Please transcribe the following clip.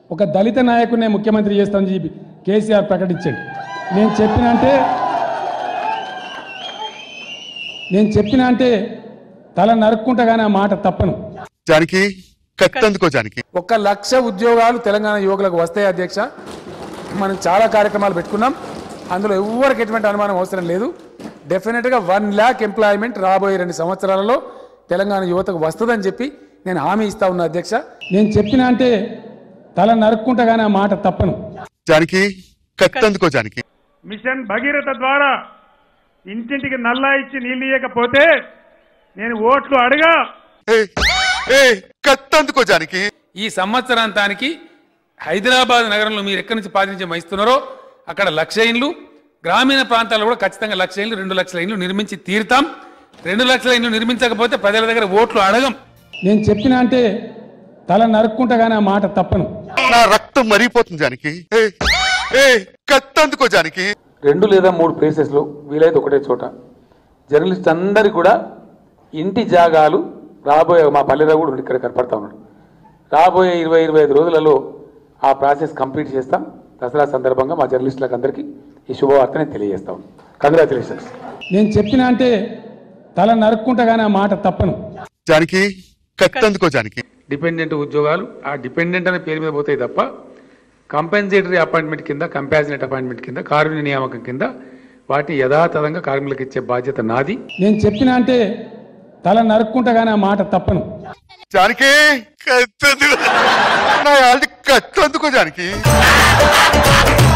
ఒక దళిత నాయకుడినే ముఖ్యమంత్రి చేస్తామని చెప్పి కేసీఆర్ ప్రకటించాడు నేను చెప్పిన అంటే నేను చెప్పిన అంటే తల నరుక్కుంటా కానీ ఆ మాట తప్పను జానకి కత్తందుకో జానకి ఒక లక్ష ఉద్యోగాలు తెలంగాణ యువకులకు వస్తాయి అధ్యక్ష మనం చాలా కార్యక్రమాలు పెట్టుకున్నాం అందులో ఎవరికి ఎటువంటి అనుమానం అవసరం లేదు డెఫినెట్గా వన్ ల్యాక్ ఎంప్లాయ్మెంట్ రాబోయే రెండు సంవత్సరాలలో తెలంగాణ యువతకు వస్తుందని చెప్పి నేను హామీ ఇస్తా ఉన్నా అధ్యక్ష నేను చెప్పిన అంటే తల నరుక్కుంటా కానీ ఆ మాట తప్పను జానకి కత్తందుకో జానకి మిషన్ భగీరథ ద్వారా ఇంటింటికి నల్లా ఇచ్చి నీళ్ళు ఇయ్యకపోతే నేను ఓట్లు అడగా ఏ ఏ కత్తందుకో జానకి ఈ సంవత్సరాంతానికి హైదరాబాద్ నగరంలో మీరు ఎక్కడి నుంచి ప్రాతినిధ్యం వహిస్తున్నారో అక్కడ లక్ష ఇండ్లు గ్రామీణ ప్రాంతాల్లో కూడా ఖచ్చితంగా లక్ష ఇండ్లు రెండు లక్షల ఇండ్లు నిర్మించి తీరుతాం రెండు లక్షల ఇండ్లు నిర్మించకపోతే ప్రజల దగ్గర ఓట్లు అడగం నేను చెప్పిన అంటే తల నరుక్కుంటా కానీ ఆ మాట తప్పను నా రక్తం మరిగిపోతుంది జానకి ఏ ఏ కత్తందుకో జానకి రెండు లేదా మూడు ప్లేసెస్లో వీలైతే ఒకటే చోట జర్నలిస్ట్ అందరికీ కూడా ఇంటి జాగాలు రాబోయే మా పల్లెలో కూడా ఇక్కడ కనపడతా ఉన్నాడు రాబోయే ఇరవై ఇరవై ఐదు రోజులలో ఆ ప్రాసెస్ కంప్లీట్ చేస్తాం దసరా సందర్భంగా మా జర్నలిస్టులకు అందరికీ ఈ శుభవార్తని తెలియజేస్తాం కంగ్రాచులేషన్స్ నేను చెప్పిన అంటే తల నరుక్కుంటా కానీ ఆ మాట తప్పను జానకి కత్తందుకో జానకి డిపెండెంట్ ఉద్యోగాలు ఆ డిపెండెంట్ అనే పేరు మీద పోతాయి తప్ప కంపెన్సేటరీ అపాయింట్మెంట్ కింద కంపాసినేట్ అపాయింట్మెంట్ కింద కార్మిక నియామకం కింద వాటిని యథాతథంగా కార్మికులకు ఇచ్చే బాధ్యత నాది నేను చెప్పిన అంటే తల నరుక్కుంటా కానీ ఆ మాట తప్పను జానకి కత్తందుకో నా ఆల్రెడీ కత్తందుకో జానకి